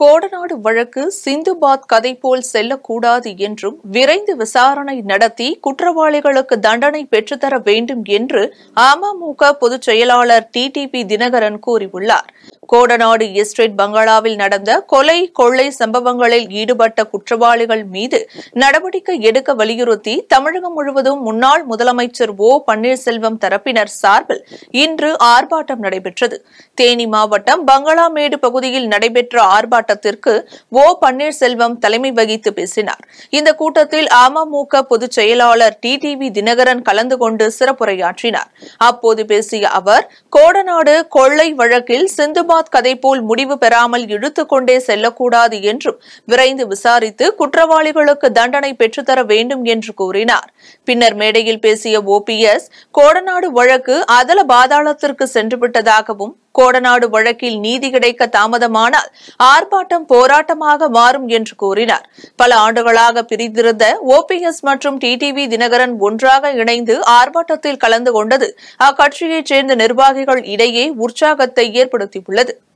கோடநாடு வழக்கு சிந்துபாத் கதை போல் செல்லக்கூடாது என்றும் விரைந்து விசாரணை நடத்தி குற்றவாளிகளுக்கு தண்டனை பெற்றுத்தர வேண்டும் என்று அமமுக பொதுச் செயலாளர் டிடிபி தினகரன் கூறியுள்ளார் கோடநாடு எஸ்டேட் பங்களாவில் நடந்த கொலை கொள்ளை சம்பவங்களில் ஈடுபட்ட குற்றவாளிகள் மீது நடவடிக்கை எடுக்க வலியுறுத்தி தமிழகம் முழுவதும் முன்னாள் முதலமைச்சர் ஓ பன்னீர்செல்வம் தரப்பினர் சார்பில் இன்று ஆர்ப்பாட்டம் நடைபெற்றது தேனி மாவட்டம் பங்களாமேடு பகுதியில் நடைபெற்ற ஆர்ப்பாட்டத்திற்கு ஓ பன்னீர்செல்வம் தலைமை வகித்து பேசினார் இந்த கூட்டத்தில் அமமுக பொதுச் செயலாளர் டிடிவி தினகரன் கலந்து கொண்டு சிறப்புரையாற்றினார் அப்போது பேசிய அவர் கோடநாடு கொள்ளை வழக்கில் சிந்துபாத் கதை போல் முடிவு பெறாமல் இழுத்துக் கொண்டே செல்லக்கூடாது என்றும் விரைந்து விசாரித்து குற்றவாளிகளுக்கு தண்டனை பெற்றுத்தர வேண்டும் என்று கூறினார் பின்னர் மேடையில் பேசிய ஓபிஎஸ் கோடநாடு வழக்கு அதல பாதாளத்திற்கு சென்றுவிட்டதாகவும் கோடநாடு வழக்கில் நீதி கிடைக்க தாமதமானால் ஆர்ப்பாட்டம் போராட்டமாக மாறும் என்று கூறினார் பல ஆண்டுகளாக பிரிந்திருந்த ஓபிஎஸ் மற்றும் டிடிவி தினகரன் ஒன்றாக இணைந்து ஆர்ப்பாட்டத்தில் கலந்து கொண்டது அக்கட்சியைச் சேர்ந்த நிர்வாகிகள் இடையே உற்சாகத்தை ஏற்படுத்தியுள்ளது